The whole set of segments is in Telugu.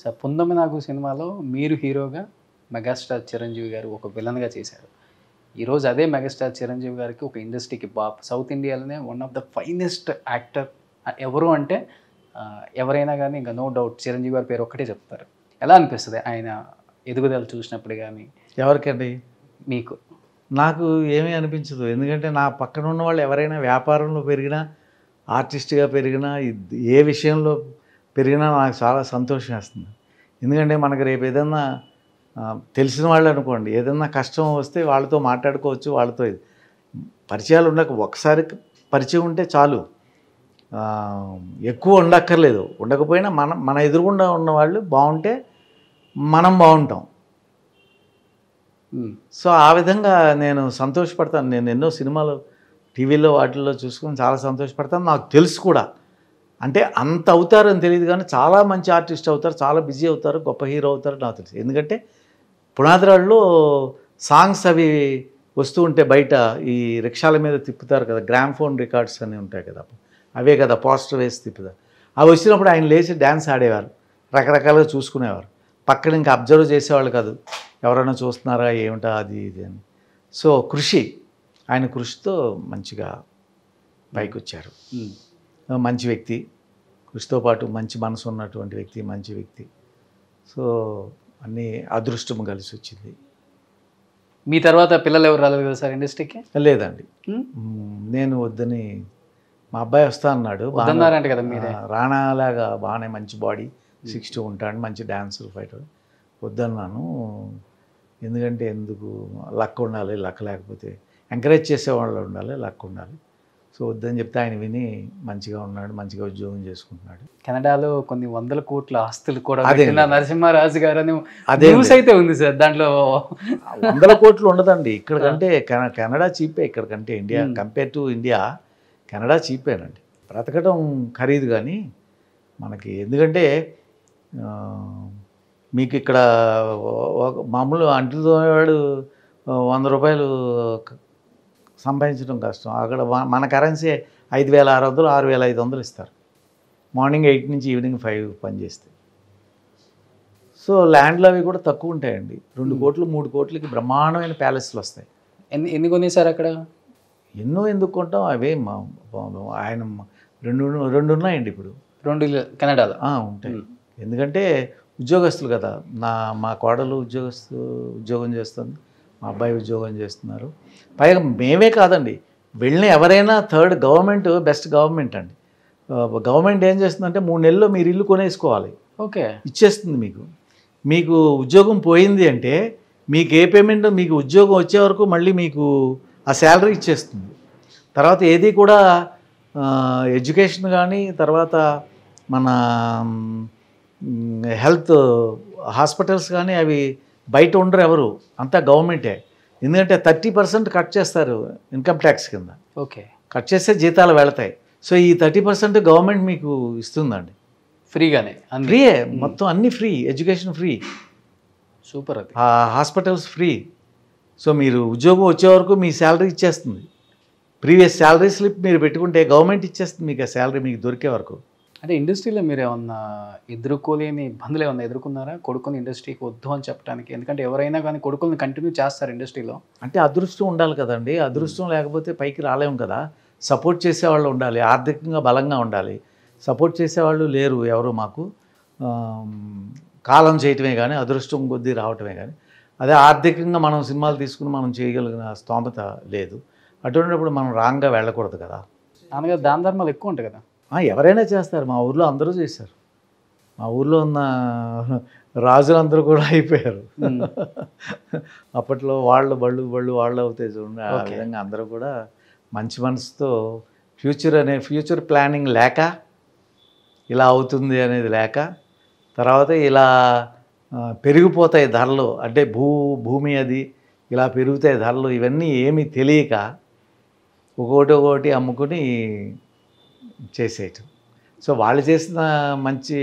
సార్ పుందమి నాగు సినిమాలో మీరు హీరోగా మెగాస్టార్ చిరంజీవి గారు ఒక విలన్గా చేశారు ఈరోజు అదే మెగాస్టార్ చిరంజీవి గారికి ఒక ఇండస్ట్రీకి బాప్ సౌత్ ఇండియాలోనే one of the finest actor ఎవరు అంటే ఆ, ఎవరైనా కానీ ఇంకా నో డౌట్ చిరంజీవి గారి పేరు ఒక్కటే చెప్తారు ఎలా అనిపిస్తుంది ఆయన ఎదుగుదల చూసినప్పుడు కానీ ఎవరికండి మీకు నాకు ఏమీ అనిపించదు ఎందుకంటే నా పక్కన ఉన్న వాళ్ళు ఎవరైనా వ్యాపారంలో పెరిగినా ఆర్టిస్ట్గా పెరిగినా ఇద్- ఏ విషయంలో పెరిగినా నాకు చాలా సంతోషం వేస్తుంది ఎందుకంటే మనకు రేపు ఏదన్నా ఆ, తెలిసిన వాళ్ళు అనుకోండి ఏదన్నా కష్టం వస్తే వాళ్ళతో మాట్లాడుకోవచ్చు వాళ్ళతో ఇది పరిచయాలు ఉండక ఒకసారి పరిచయం ఉంటే చాలు ఆ, ఎక్కువ ఉండక్కర్లేదు ఉండకపోయినా మన మన ఎదురుగుండా ఉన్న వాళ్ళు బాగుంటే మనం బాగుంటాం మ్మ్. సో ఆ విధంగా నేను సంతోషపడతాను నేను ఎన్నో సినిమాలు టీవీలో వాటిల్లో చూసుకొని చాలా సంతోషపడతాను నాకు తెలుసు కూడా అంటే అంత అవుతారని తెలియదు కానీ చాలా మంచి ఆర్టిస్ట్ అవుతారు చాలా బిజీ అవుతారు గొప్ప హీరో అవుతారు నాకు తెలుసు ఎందుకంటే పునాదిరాళ్ళలో సాంగ్స్ అవి వస్తూ ఉంటే బయట ఈ రిక్షాల మీద తిప్పుతారు కదా గ్రామ్ ఫోన్ రికార్డ్స్ అని ఉంటాయి కదా అవే కదా పోస్టర్ వేసి తిప్పుతారు అవి వచ్చినప్పుడు ఆయన లేచి డ్యాన్స్ ఆడేవారు రకరకాలుగా చూసుకునేవారు పక్కన ఇంకా అబ్జర్వ్ చేసేవాళ్ళు కాదు ఎవరైనా చూస్తున్నారా ఏమిటా అది ఇది అని సో కృషి ఆయన కృషితో మంచిగా పైకి వచ్చారు మ్మ్. మంచి వ్యక్తి కృషితో పాటు మంచి మనసు ఉన్నటువంటి వ్యక్తి మంచి వ్యక్తి సో అన్నీ అదృష్టము కలిసి వచ్చింది మీ తర్వాత పిల్లలు ఎవరు రాలేదు కదా సార్ ఇండస్ట్రీకి లేదండి మ్మ్. మ్, నేను వద్దని మా అబ్బాయి వస్తా అన్నాడు బాగా- వద్దన్నారంట కదా మీరే. ఆ, రాణాలాగా బాగానే మంచి బాడీ సిక్స్టీ ఉంటాడు మంచి డాన్సర్ ఫైటర్ వద్దన్నాను ఎందుకంటే ఎందుకు లక్ ఉండాలి లక్ లేకపోతే ఎంకరేజ్ చేసేవాళ్ళు ఉండాలి లక్ ఉండాలి సో వద్దని చెప్తే ఆయన విని మంచిగా ఉన్నాడు మంచిగా ఉద్యోగం చేసుకుంటున్నాడు కెనడాలో కొన్ని వందల కోట్ల ఆస్తులు కూడా అదే. పెట్టిన నరసింహారాజు గారు అని అదే న్యూస్ అయితే ఉంది సార్ దాంట్లో వందల కోట్లు ఉండదండి ఇక్కడ కంటే కెన- కెనడా చీపే ఇక్కడ కంటే India Hmm. Compare to India Canada చీపేనండి బ్రతకడం ఖరీదు కానీ మనకి ఎందుకంటే ఆ, మీకు ఇక్కడ ఒక- మామూలు అంట్లు తోమేవాడు వంద రూపాయలు క- సంపాదించడం కష్టం అక్కడ వ- మన కరెన్సీ ఐదు వేల ఆరు వందలు ఆరు వేల ఐదు వందలు ఇస్తారు మార్నింగ్ ఎయిట్ నుంచి ఈవినింగ్ ఫైవ్ పని చేస్తే సో ల్యాండ్లు అవి కూడా తక్కువ ఉంటాయండి రెండు కోట్లు మూడు కోట్లకి బ్రహ్మాండమైన ప్యాలెస్లు వస్తాయి ఎన్ని ఎన్ని కొనేసారు అక్కడ ఎన్నో ఎందుకు కొంటాం అవే మా మా- ఆయన రెండు రెండు ఉన్నాయండి ఇప్పుడు రెండు ఇల్లు కెనడాలో ఆ, ఉంటాయి ఎందుకంటే ఉద్యోగస్తులు కదా నా మా కోడలు ఉద్యోగస్తు ఉద్యోగం చేస్తుంది మా అబ్బాయి ఉద్యోగం చేస్తున్నారు పైగా మేమే కాదండి వెళ్ళిన ఎవరైనా థర్డ్ గవర్నమెంట్ బెస్ట్ గవర్నమెంట్ అండి గవర్నమెంట్ ఏం చేస్తుందంటే మూడు నెలల్లో మీరు ఇల్లు కొనేసుకోవాలి ఓకే ఇచ్చేస్తుంది మీకు మీకు ఉద్యోగం పోయింది అంటే మీకు ఏ పేమెంట్ మీకు ఉద్యోగం వచ్చే వరకు మళ్ళీ మీకు ఆ శాలరీ ఇచ్చేస్తుంది తర్వాత ఏది కూడా ఎడ్యుకేషన్ కానీ తర్వాత మన హెల్త్ హాస్పిటల్స్ కానీ అవి బయట ఉండరు ఎవరు అంతా గవర్నమెంటే ఎందుకంటే థర్టీ పర్సెంట్ కట్ చేస్తారు ఇన్కమ్ ట్యాక్స్ కింద ఓకే కట్ చేస్తే జీతాలు వెళతాయి సో ఈ థర్టీ పర్సెంట్ గవర్నమెంట్ మీకు ఇస్తుందండి ఫ్రీగానే అన్ని ఫ్రీయే మొత్తం అన్ని ఫ్రీ ఎడ్యుకేషన్ ఫ్రీ సూపర్ అది ఆ హాస్పిటల్స్ ఫ్రీ సో మీరు ఉద్యోగం వచ్చే వరకు మీ శాలరీ ఇచ్చేస్తుంది ప్రీవియస్ శాలరీ స్లిప్ మీరు పెట్టుకుంటే గవర్నమెంట్ ఇచ్చేస్తుంది మీకు ఆ శాలరీ మీకు దొరికే వరకు అంటే ఇండస్ట్రీలో మీరు ఏమన్నా ఎదుర్కోలేని ఇబ్బందులు ఏమన్నా ఎదుర్కొన్నారా కొడుకుని ఇండస్ట్రీకి వద్దు అని చెప్పడానికి ఎందుకంటే ఎవరైనా కానీ కొడుకుల్ని కంటిన్యూ చేస్తారు ఇండస్ట్రీలో అంటే అదృష్టం ఉండాలి కదండి అదృష్టం లేకపోతే పైకి రాలేము కదా సపోర్ట్ చేసేవాళ్ళు ఉండాలి ఆర్థికంగా బలంగా ఉండాలి సపోర్ట్ చేసేవాళ్ళు లేరు ఎవరు మాకు ఆమ్, కాలం చేయటమే కానీ అదృష్టం కొద్దీ రావటమే కానీ అదే ఆర్థికంగా మనం సినిమాలు తీసుకుని మనం చేయగలిగిన స్తోమత లేదు అటువంటిప్పుడు మనం రాంగ్గా వెళ్ళకూడదు కదా నాన్నగారు దాన ధర్మాలు ఎక్కువ ఉంటాయి కదా ఆ, ఎవరైనా చేస్తారు మా ఊర్లో అందరూ చేశారు మా ఊర్లో ఉన్న రాజులందరూ కూడా అయిపోయారు మ్మ్. అప్పట్లో వాళ్ళు బళ్ళు బళ్ళు వాళ్ళు అవుతాయి చూడండి ఆ Okay. విధంగా అందరూ కూడా మంచి మనసుతో ఫ్యూచర్ అనే ఫ్యూచర్ ప్లానింగ్ లేక ఇలా అవుతుంది అనేది లేక తర్వాత ఇలా ఆ, పెరిగిపోతాయి ధరలు అంటే భూ భూమి అది ఇలా పెరుగుతాయి ధరలు ఇవన్నీ ఏమీ తెలియక ఒక్కొక్కటి ఒక్కొక్కటి అమ్ముకుని చేసేయటం సో వాళ్ళు చేసిన మంచి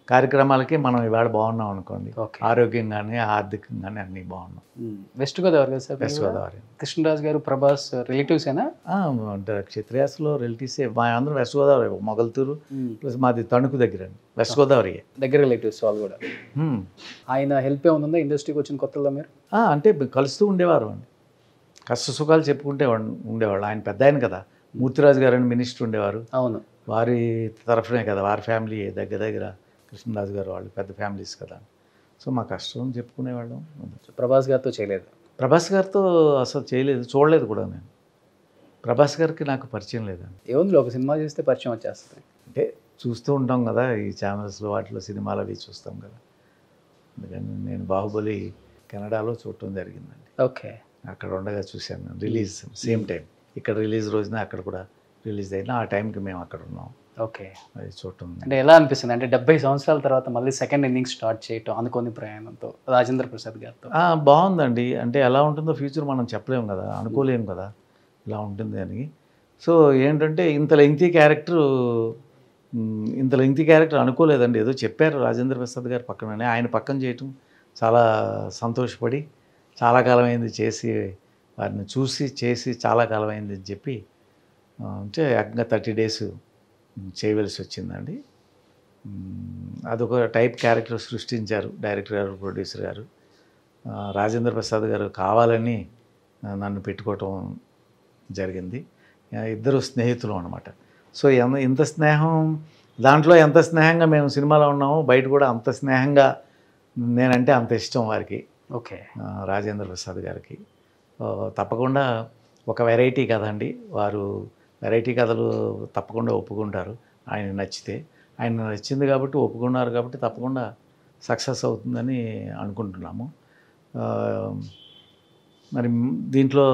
కార్యక్రమాలకి మనం ఇవాళ బాగున్నాం అనుకోండి ఓకే ఆరోగ్యంగానే ఆర్థికంగానే అన్నీ బాగున్నాం వెస్ట్ గోదావరి కదా సార్ వెస్ట్ మీరు కూడా? గోదావరి కృష్ణరాజు గారు ప్రభాస్ రిలేటివ్స్ ఏనా ఆ, అంటే క్షత్రియాస్లో రిలేటివ్సే మా అందరం వెస్ట్ గోదావరి మొగల్తూరు ప్లస్ మాది తణుకు దగ్గర అండి వెస్ట్ గోదావరి దగ్గర రిలేటివ్స్ వాళ్ళు కూడా ఆయన హెల్ప్ ఏమైనా ఉందా ఇండస్ట్రీకి వచ్చిన కొత్తలో మీరు అంటే కలుస్తూ ఉండేవారు అండి కష్ట సుఖాలు చెప్పుకుంటే ఉం- ఉండేవాళ్ళు ఆయన పెద్ద ఆయన కదా మూర్తిరాజు గారు అని మినిస్టర్ ఉండేవారు అవును వారి తరఫునే కదా వారి ఫ్యామిలీ దగ్గర దగ్గర కృష్ణరాజు గారు వాళ్ళు పెద్ద ఫ్యామిలీస్ కదా సో మా కష్టం చెప్పుకునేవాళ్ళం ప్రభాస్ గారితో చేయలేదు ప్రభాస్ గారితో అసలు చేయలేదు చూడలేదు కూడా నేను ప్రభాస్ గారికి నాకు పరిచయం లేదండి ఏముంది ఒక సినిమా చేస్తే పరిచయం వచ్చేస్తుంది అంటే చూస్తూ ఉంటాం కదా ఈ ఛానల్స్లో వాటిలో సినిమాలు అవి చూస్తాం కదా అందుకని నేను బాహుబలి కెనడాలో చూడటం జరిగిందండి ఓకే అక్కడ ఉండగా చూశాను రిలీజ్ సేమ్ టైం ఇక్కడ రిలీజ్ రోజున అక్కడ కూడా రిలీజ్ అయినా ఆ టైంకి మేము అక్కడ ఉన్నాం ఓకే అది చూడటం అంటే ఎలా అనిపిస్తుంది అంటే డెబ్బై సంవత్సరాల తర్వాత మళ్ళీ సెకండ్ ఇన్నింగ్ స్టార్ట్ చేయటం అనుకోని ప్రయాణంతో రాజేంద్ర ప్రసాద్ గారితో ఆ, బాగుందండి అంటే ఎలా ఉంటుందో ఫ్యూచర్ మనం చెప్పలేము కదా అనుకోలేము కదా ఇలా ఉంటుంది అని సో ఏంటంటే ఇంత లెంగ్తీ క్యారెక్టర్ ఇంత లెంగ్తీ క్యారెక్టర్ అనుకోలేదండి ఏదో చెప్పారు రాజేంద్ర ప్రసాద్ గారు పక్కననే ఆయన పక్కన చేయటం చాలా సంతోషపడి చాలా కాలం అయింది చేసి వారిని చూసి చేసి చాలా కాలం అయింది అని చెప్పి ఆ, అంటే ఏకంగా థర్టీ డేస్ చేయవలసి వచ్చిందండి మ్మ్, అదొక టైప్ క్యారెక్టర్ సృష్టించారు డైరెక్టర్ గారు ప్రొడ్యూసర్ గారు ఆ, రాజేంద్ర ప్రసాద్ గారు కావాలని ఆ, నన్ను పెట్టుకోవటం జరిగింది ఆ, ఇద్దరు స్నేహితులు అనమాట సో ఎన్- ఇంత స్నేహం దాంట్లో ఎంత స్నేహంగా మేము సినిమాలో ఉన్నామో బయట కూడా అంత స్నేహంగా నేనంటే అంత ఇష్టం వారికి ఓకే ఆ, రాజేంద్ర ప్రసాద్ గారికి ఆ, తప్పకుండా ఒక వెరైటీ కథ అండి వారు వెరైటీ కథలు తప్పకుండా ఒప్పుకుంటారు ఆయన నచ్చితే ఆయన నచ్చింది కాబట్టి ఒప్పుకున్నారు కాబట్టి తప్పకుండా సక్సెస్ అవుతుందని అనుకుంటున్నాము ఆ, మరి దీంట్లో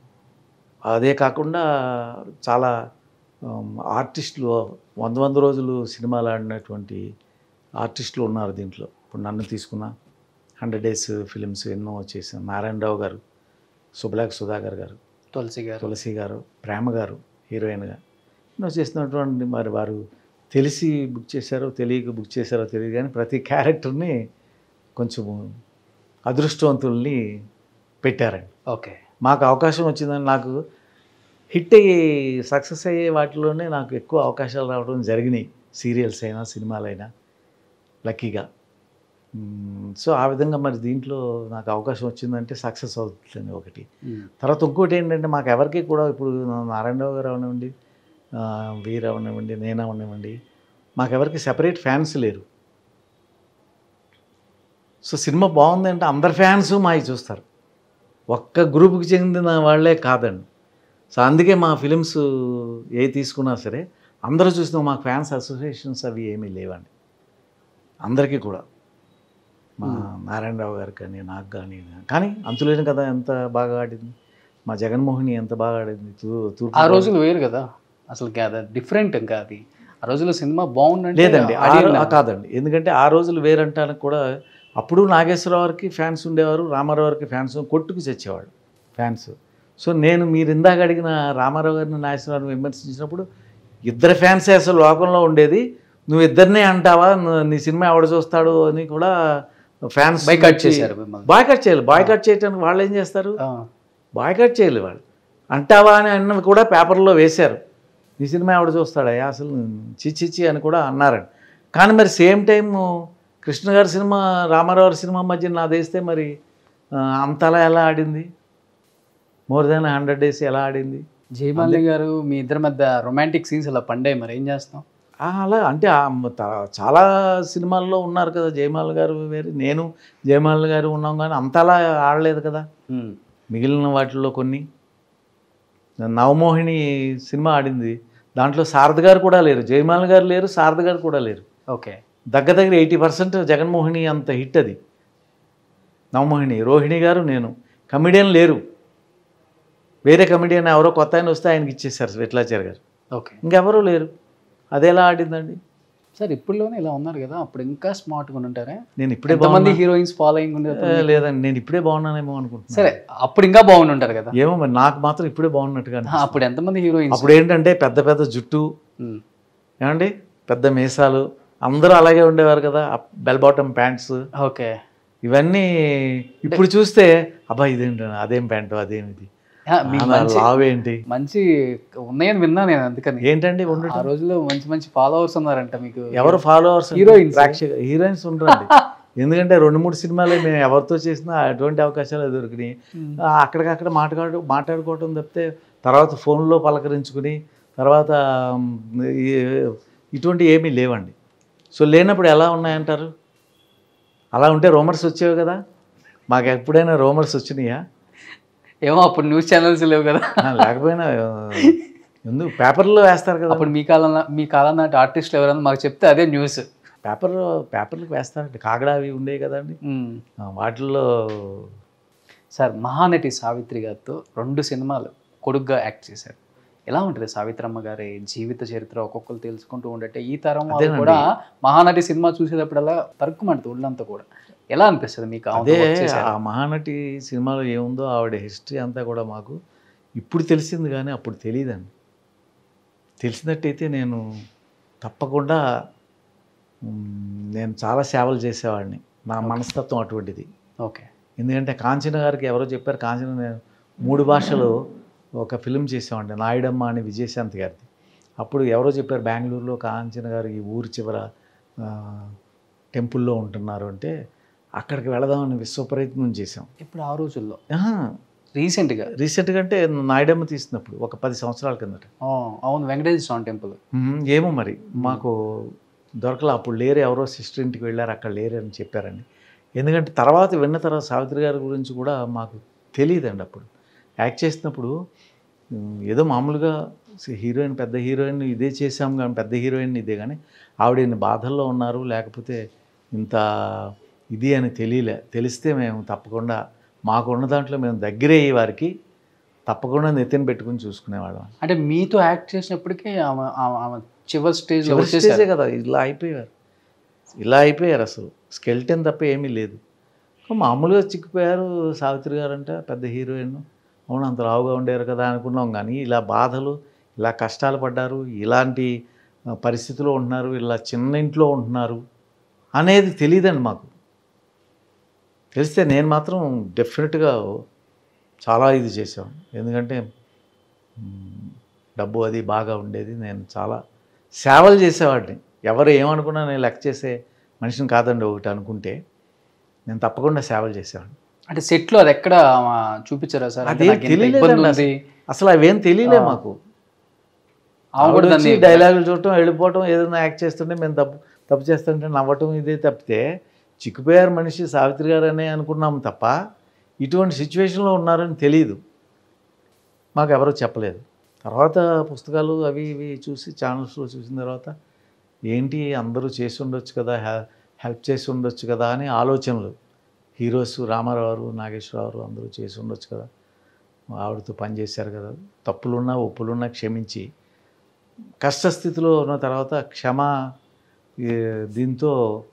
అదే కాకుండా చాలా ఆమ్, ఆర్టిస్టులు వంద వంద రోజులు సినిమాలు ఆడినటువంటి ఆర్టిస్టులు ఉన్నారు దీంట్లో ఇప్పుడు నన్ను తీసుకున్నా హండ్రెడ్ డేస్ ఫిలిమ్స్ ఎన్నో చేశాను నారాయణరావు గారు సుబ్లాక్ సుధాకర్ గారు తులసి గారు తులసి గారు ప్రేమ గారు హీరోయిన్గా ఎన్నో చేసినటువంటి మరి వారు తెలిసి బుక్ చేశారో తెలియక బుక్ చేశారో తెలియదు కానీ ప్రతి క్యారెక్టర్ని కొంచెం అదృష్టవంతుల్ని పెట్టారండి ఓకే మాకు అవకాశం వచ్చిందని నాకు హిట్ అయ్యి సక్సెస్ అయ్యే వాటిలోనే నాకు ఎక్కువ అవకాశాలు రావడం జరిగినాయి సీరియల్స్ అయినా సినిమాలైనా లక్కీగా మ్మ్. సో ఆ విధంగా మరి దీంట్లో నాకు అవకాశం వచ్చిందంటే సక్సెస్ అవుతుంది ఒకటి తర్వాత ఇంకోటి ఏంటంటే మాకు ఎవరికి కూడా ఇప్పుడు నారాయణరావు గారు అవనివ్వండి ఆ, వీర్ అవనివ్వండి నేను అవనివ్వండి మాకెవరికి సెపరేట్ ఫ్యాన్స్ లేరు సో సినిమా బాగుందంటే అందరు ఫ్యాన్స్ మావి చూస్తారు ఒక్క గ్రూప్కి చెందిన వాళ్ళే కాదండి సో అందుకే మా ఫిలిమ్స్ ఏ తీసుకున్నా సరే అందరూ చూసిన మాకు ఫ్యాన్స్ అసోసియేషన్స్ అవి ఏమీ లేవండి అందరికీ కూడా మా నారాయణరావు గారు కానీ నాకు కానీ కానీ అంతులేని కదా ఎంత బాగా ఆడింది మా జగన్మోహిని ఎంత బాగా ఆడింది తూ- తూర్పు ఆ రోజులు వేరు కదా అసలు డిఫరెంట్ ఇంకా అది ఆ రోజులో సినిమా బాగుందంటే లేదండి ఆ ఆడియన్ రో- ఆ కాదండి ఎందుకంటే ఆ రోజులు వేరంటానికి కూడా అప్పుడు నాగేశ్వరరావు గారికి ఫ్యాన్స్ ఉండేవారు రామారావు గారికి ఫ్యాన్స్ కొట్టుకు చచ్చేవాడు ఫ్యాన్స్ సో నేను మీరు ఇందాక అడిగిన రామారావు గారిని నాగేశ్వరరావుని విమర్శించినప్పుడు ఇద్దరు ఫ్యాన్సే అసలు లోకంలో ఉండేది నువ్వు ఇద్దరినే అంటావా ను- నీ సినిమా ఎవడు చూస్తాడు అని కూడా ఫ్యాన్స్ బైకాట్ చేశారు మిమ్మల్ని బాయ్కట్ చేయాలి బాయ్కట్ చేయడానికి వాళ్ళు ఏం చేస్తారు ఆ, బాయ్కట్ చేయాలి వాళ్ళు అంటావా అని అన్నది కూడా పేపర్లో వేశారు నీ సినిమా ఎవడు చూస్తాడయ్యా అసలు చిచ్చిచ్చి అని కూడా అన్నారండి కానీ మరి సేమ్ టైం కృష్ణ గారి సినిమా రామారావు గారి సినిమా మధ్య నాది వేస్తే మరి ఆ, అంతలా ఎలా ఆడింది మోర్ దాన్ హండ్రెడ్ డేస్ ఎలా ఆడింది జయమాలి గారు మీ ఇద్దరి మధ్య రొమాంటిక్ సీన్స్ అలా పండే మరి ఏం చేస్తాం ఆ, అలా అంటే ఆ మ- త- చాలా సినిమాల్లో ఉన్నారు కదా జయమాల గారు వేరే నేను జయమాల గారు ఉన్నాం కానీ అంతలా ఆడలేదు కదా ఉమ్, మిగిలిన వాటిల్లో కొన్ని నవమోహిని సినిమా ఆడింది దాంట్లో శారద గారు కూడా లేరు జయమాల గారు లేరు శారద గారు కూడా లేరు ఓకే దగ్గర దగ్గర ఎయిటీ పర్సెంట్ జగన్మోహిని అంత హిట్ అది నవమోహిని రోహిణి గారు నేను కమిడియన్ లేరు వేరే కమిడియన్ ఎవరో కొత్త ఆయన వస్తే ఆయనకి ఇచ్చేసారు విట్లాచారి గారు ఓకే ఇంకెవరూ లేరు అది ఎలా ఆడిందండి సార్ ఇప్పుడులోనే ఇలా ఉన్నారు కదా అప్పుడు ఇంకా స్మార్ట్గా ఉంటారే నేను ఇప్పుడే ఎంతమంది బాగున్నా హీరోయిన్స్ ఫాలోయింగ్ ఉండే ఏ, లేదండి నేను ఇప్పుడే బాగున్నానేమో అనుకుంటున్నాను సరే అప్పుడు ఇంకా బాగుండి ఉంటారు కదా ఏమో మరి నాకు మాత్రం ఇప్పుడే బాగున్నట్టుగా ఆ, అనిపిస్తుంది. అప్పుడు ఎంతమంది హీరోయిన్స్ అప్పుడు ఏంటంటే పెద్ద పెద్ద జుట్టు ఏమండి పెద్ద మీసాలు అందరూ అలాగే ఉండేవారు కదా బెల్ బాటమ్ ప్యాంట్స్ ఓకే ఇవన్నీ ఇప్పుడు చూస్తే అబ్బా ఇదేంటి అదేం ప్యాంటు అదేమిటి మీకు ఆమె మంచి లావ్ ఏంటి మంచి ఉన్నాయని విన్నా నేను అందుకని ఏంటండి ఆ ఉండటం రోజుల్లో మంచి మంచి ఫాలోవర్స్ ఉన్నారంట మీకు ఎవరు ఫాలోవర్స్ Heroines. ప్రేక్షక హీరోయిన్స్ ఉండరండి ఎందుకంటే రెండు మూడు సినిమాలే మేము ఎవరితో చేసినా అటువంటి అవకాశాలు దొరికినాయి మ్మ్. ఆ, అక్కడికక్కడ మాట్లాడు మాట్లాడుకోవటం తప్పితే తర్వాత ఫోన్లో పలకరించుకుని తర్వాత మ్, ఈ- ఇటువంటి ఏమీ లేవండి సో లేనప్పుడు ఎలా ఉన్నాయంటారు అలా ఉంటే రోమర్స్ వచ్చేవి కదా మాకు ఎప్పుడైనా రోమర్స్ వచ్చినాయా ఏమో అప్పుడు న్యూస్ ఛానల్స్ లేవు కదా ఆ, లేకపోయినా ఆ, ఎందుకు పేపర్లో వేస్తారు కదా అప్పుడు మీ కాలం మీ కాలం నాటి ఆర్టిస్టులు ఎవరైనా మాకు చెప్తే అదే న్యూస్ పేపర్ పేపర్లకు వేస్తారండి కాగడా అవి ఉండేవి కదండి ఆ, వాటిల్లో సార్ మహానటి సావిత్రి గారితో రెండు సినిమాలు కొడుగ్గా యాక్ట్ చేశారు ఎలా ఉంటుంది సావిత్రమ్మ గారి జీవిత చరిత్ర ఒక్కొక్కరు తెలుసుకుంటూ ఉండటే ఈ తరం వాళ్ళు అదేనండి. కూడా మహానటి సినిమా చూసేటప్పుడల్లా తరుక్కుమంటుంది ఒళ్ళంతా కూడా ఎలా అనిపిస్తుంది మీకు ఆమెతో అదే work చేశారు? ఆ మహానటి సినిమాలో ఏముందో ఆవిడ హిస్టరీ అంతా కూడా మాకు ఇప్పుడు తెలిసింది కానీ అప్పుడు తెలియదండి తెలిసినట్టయితే నేను తప్పకుండా మ్, నేను చాలా సేవలు చేసేవాడిని నా మనస్తత్వం అటువంటిది ఓకే ఎందుకంటే కాంచన గారికి ఎవరో చెప్పారు కాంచన నేను మూడు భాషలు ఒక ఫిలిం చేసామండి నాయుడమ్మ అని విజయశాంతి గారిది అప్పుడు ఎవరో చెప్పారు బెంగళూరులో కాంచన గారు ఈ ఊరి చివర ఆ, టెంపుల్లో ఉంటున్నారు అంటే అక్కడికి వెళదామని విశ్వప్రయత్నం చేసాం ఇప్పుడు ఆ రోజుల్లో ఆహా, రీసెంట్గా రీసెంట్గా అంటే నాయుడమ్మ తీసినప్పుడు ఒక పది సంవత్సరాల కిందట అవును వెంకటేశ్వర స్వామి టెంపుల్ మ్మ్, ఏమో మరి మాకు దొరకలే అప్పుడు లేరు ఎవరో సిస్టర్ ఇంటికి వెళ్ళారు అక్కడ లేరు అని చెప్పారండి ఎందుకంటే తర్వాత విన్న తర్వాత సావిత్రి గారి గురించి కూడా మాకు తెలియదండి అప్పుడు యాక్ట్ చేసినప్పుడు మ్, ఏదో మామూలుగా హీరోయిన్ పెద్ద హీరోయిన్ ఇదే చేసాం కానీ పెద్ద హీరోయిన్ ఇదే కానీ ఆవిడ ఇన్ని బాధల్లో ఉన్నారు లేకపోతే ఇంత ఇది అని తెలియలే తెలిస్తే మేము తప్పకుండా మాకున్న దాంట్లో మేము దగ్గరే అయ్యే వారికి తప్పకుండా నెత్తిన పెట్టుకుని చూసుకునేవాళ్ళం అంటే మీతో యాక్ట్ చేసినప్పటికీ ఆమె ఆమె- ఆమె చివరి స్టేజ్లో చివరి వచ్చేసారు స్టేజే కదా ఇలా అయిపోయారు ఇలా అయిపోయారు అసలు స్కెల్టన్ తప్ప ఏమీ లేదు మామూలుగా చిక్కిపోయారు సావిత్రి గారు అంటే పెద్ద హీరోయిన్ అవును అంత లావుగా ఉండేవారు కదా అనుకున్నాం కానీ ఇలా బాధలు ఇలా కష్టాలు పడ్డారు ఇలాంటి ఆ, పరిస్థితిలో ఉంటున్నారు ఇలా చిన్న ఇంట్లో ఉంటున్నారు అనేది తెలియదండి మాకు తెలిస్తే నేను మాత్రం డెఫినెట్గా చాలా ఇది చేసాం ఎందుకంటే మ్, డబ్బు అది బాగా ఉండేది నేను చాలా సేవలు చేసేవాడిని ఎవరు ఏమనుకున్నా నేను లెక్క చేసే మనిషిని కాదండి ఒకటి అనుకుంటే నేను తప్పకుండా సేవలు చేసేవాడిని అంటే సెట్ లో అది ఎక్కడ ఆమె చూపించారా సార్ అంటే అదేం నాకు ఇంత తెలియలేదండి ఇబ్బంది ఉంది అసలు అవేం తెలియలే ఆ. మాకు ఆమె కూడా ఆవిడ వచ్చి దాన్ని డైలాగులు చూడటం వెళ్ళిపోవటం ఏదైనా యాక్ట్ చేస్తుంటే మేము తప్పు తప్పు చేస్తుంటే నవ్వటం ఇదే తప్పితే చిక్కిపోయారు మనిషి సావిత్రి గారు అనే అనుకున్నాం తప్ప ఇటువంటి సిచ్యువేషన్లో ఉన్నారని తెలియదు మాకు ఎవరో చెప్పలేదు తర్వాత పుస్తకాలు అవి ఇవి చూసి ఛానల్స్లో చూసిన తర్వాత ఏంటి అందరూ చేసి ఉండొచ్చు కదా హె- హెల్ప్ చేసి ఉండొచ్చు కదా అని ఆలోచనలు హీరోస్ రామారావు గారు, నాగేశ్వరరావు గారు అందరూ చేసి ఉండొచ్చు కదా ఆవిడతో పనిచేశారు కదా తప్పులున్నా ఒప్పులున్నా క్షమించి కష్టస్థితిలో ఉన్న తర్వాత క్షమ ఈ, దీంతో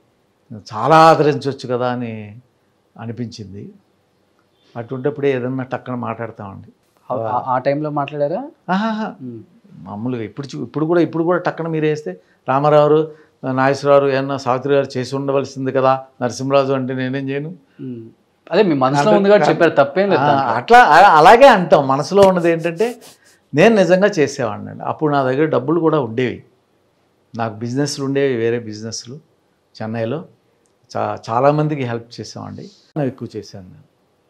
చాలా ఆదరించవచ్చు కదా అని అనిపించింది అటువంటిప్పుడే ఏదన్నా టక్కన మాట్లాడతామండి ఆ- ఆ- ఆ టైంలో మాట్లాడారా ఆహాహా ఉమ్. మామూలుగా ఇప్పుడు చూ- ఇప్పుడు కూడా ఇప్పుడు కూడా టక్కన మీరు వేస్తే రామారావు నాగేశ్వరరావు ఏమన్నా సావిత్రి గారు చేసి ఉండవలసింది కదా నరసింహరాజు అంటే నేనేం చేయను ఉమ్. అదే మీ మనసులో ఉంది కాబట్టి చెప్పారు తప్పేం లేదు ఆ, దాంట్లో. అట్లా అ- అలాగే అంటాం మనసులో ఉన్నది ఏంటంటే నేను నిజంగా చేసేవాడిని అండి అప్పుడు నా దగ్గర డబ్బులు కూడా ఉండేవి నాకు బిజినెస్లు ఉండేవి వేరే బిజినెస్లు చెన్నైలో చా చాలామందికి హెల్ప్ చేసామండి నేను ఎక్కువ చేశాను నేను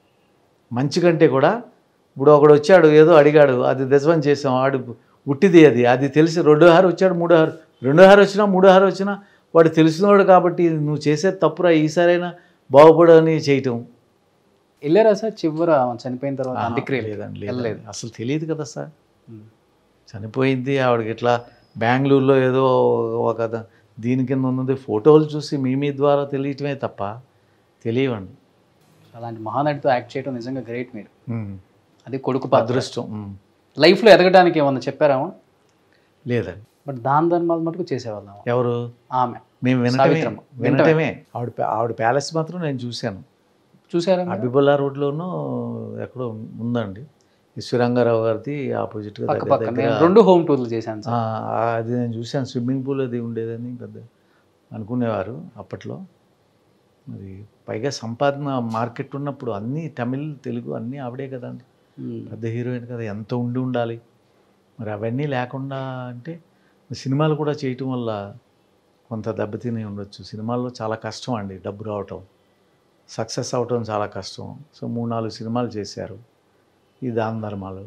మంచి కంటే కూడా ఇప్పుడు ఒకడు వచ్చాడు ఏదో అడిగాడు అది దశవం చేసాం వాడు ఉట్టిది అది అది తెలిసి రెండో హారు వచ్చాడు మూడో హారు రెండో హారు వచ్చినా మూడో హారు వచ్చినా వాడు తెలిసినవాడు కాబట్టి నువ్వు చేసేది తప్పురా ఈసారైనా బాగుపడు అని చేయటం వెళ్ళారా సార్ చివర ఆమె చనిపోయిన తర్వాత ఆహా, అంత్యక్రియలు లేదండి వెళ్ళలేదు. లేదండి అసలు తెలియదు కదా సార్ ఉమ్. చనిపోయింది ఆవిడకి ఇట్లా బెంగళూరులో ఏదో ఒక ద- దీని కింద ఉన్నది ఫోటోలు చూసి మీ మీ ద్వారా తెలియటమే తప్ప తెలియవండి అలాంటి మహానటితో యాక్ట్ చేయడం నిజంగా గ్రేట్ మీరు అది కొడుకు పాత్ర అదృష్టం ఉమ్. లైఫ్లో ఎదగడానికి ఏమన్నా చెప్పారామా లేదండి బట్ దాని ధర్మాలు మటుకు చేసేవాళ్ళం ఎవరు ఆమె మేము వినటమే సావిత్రమ్మ. వినటమే ఆవిడ ప్యా- ఆవిడ ప్యాలెస్ మాత్రం నేను చూశాను చూసారా మీరు? అబిబుల్లా రోడ్లోనూ ఎక్కడో ఉందండి ఈశ్వరంగారావు గారిది ఆపోజిట్గా పక్క దగ్గర పక్క దగ్గర నేను రెండు హోమ్ టూర్లు చేశాను సార్ ఆ, అది నేను చూశాను స్విమ్మింగ్ పూల్ అది ఉండేదని పెద్ద అనుకునేవారు అప్పట్లో మరి పైగా సంపాదన మార్కెట్ ఉన్నప్పుడు అన్నీ తమిళ్ తెలుగు అన్నీ ఆవిడే కదండి మ్మ్. పెద్ద హీరోయిన్ కదా ఎంత ఉండి ఉండాలి మరి అవన్నీ లేకుండా అంటే సినిమాలు కూడా చేయటం వల్ల కొంత దెబ్బతిని ఉండొచ్చు సినిమాల్లో చాలా కష్టం అండి డబ్బు రావటం సక్సెస్ అవటం చాలా కష్టం సో మూడు నాలుగు సినిమాలు చేశారు ఈ దాన ధర్మాలు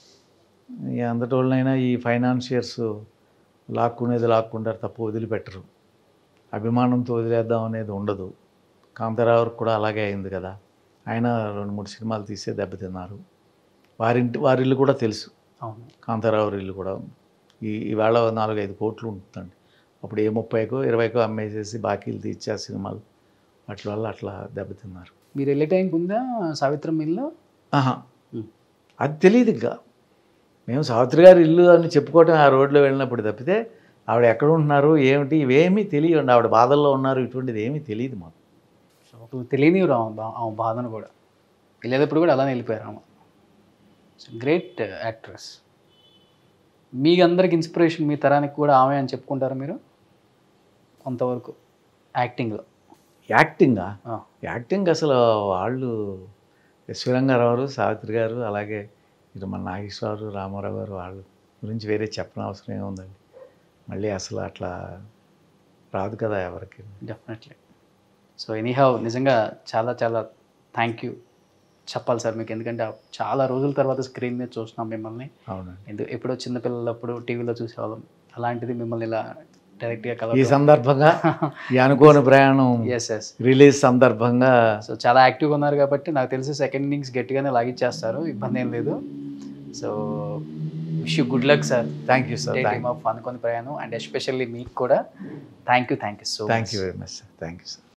ఈ అందటోళ్ళనైనా ఈ ఫైనాన్షియర్స్ లాక్కునేది లాక్కుంటారు తప్ప వదిలిపెట్టరు అభిమానంతో వదిలేద్దాం అనేది ఉండదు కాంతారావు కూడా అలాగే అయింది కదా ఆయన రెండు మూడు సినిమాలు తీసే దెబ్బతిన్నారు వారింటి వారిల్లు కూడా తెలుసు అవును కాంతారావు ఇల్లు కూడా ఈ ఈవేళ నాలుగైదు కోట్లు ఉంటుందండి అప్పుడు ఏ ముప్పైకో ఇరవైకో అమ్మేసేసి బాకీలు తీర్చే సినిమాలు వాటి వల్ల అట్లా దెబ్బతిన్నారు మీరు వెళ్ళే టైంకి ఉందా సావిత్రం ఇల్లు ఆహా మ్మ్. అది తెలియదు ఇంకా మేము సావిత్రి గారి ఇల్లు అని చెప్పుకోవటం ఆ రోడ్లో వెళ్ళినప్పుడు తప్పితే ఆవిడ ఎక్కడ ఉంటున్నారు ఏమిటి ఇవేమీ తెలియదు ఆవిడ బాధల్లో ఉన్నారు ఇటువంటిది ఏమీ తెలియదు మాకు అప్పుడు తెలియనివ్వరు ఆమె బా- ఆమె బాధను కూడా వెళ్ళేటప్పుడు కూడా అలానే వెళ్ళిపోయారు ఆమె గ్రేట్ యాక్ట్రెస్ మీ అందరికి ఇన్స్పిరేషన్ మీ తరానికి కూడా ఆమె అని చెప్పుకుంటారా మీరు కొంతవరకు యాక్టింగ్లో యాక్టింగా యాక్టింగ్ అసలు వాళ్ళు యశ్వరంగారావు సావిత్రి గారు అలాగే ఇటు మన నాగేశ్వరరావు రామారావు గారు వాళ్ళ గురించి వేరే చెప్పని అవసరం ఏముందండి మళ్ళీ అసలు అట్లా రాదు కదా ఎవరికి డెఫినెట్లీ సో ఎనీహౌ నిజంగా చాలా చాలా థ్యాంక్ యూ చెప్పాలి సార్ మీకు ఎందుకంటే చాలా రోజుల తర్వాత స్క్రీన్ మీద చూస్తున్నాం మిమ్మల్ని అవునండి ఎందు ఎప్పుడో చిన్నపిల్లలప్పుడు టీవీలో చూసేవాళ్ళం అలాంటిది మిమ్మల్ని ఇలా డైరెక్ట్గా ఈ కలవడం సందర్భంగా ఈ Anukoni Prayanam S S release సందర్భంగా సో చాలా యాక్టివ్గా ఉన్నారు కాబట్టి నాకు తెలిసి సెకండ్ ఇన్నింగ్స్ గట్టిగానే లాగిచ్చేస్తారు ఇబ్బంది ఏం లేదు so wish you good luck sir thank you sir team of Anukoni Prayanam and especially మీకు కూడా thank you thank you so thank you very much sir thank you sir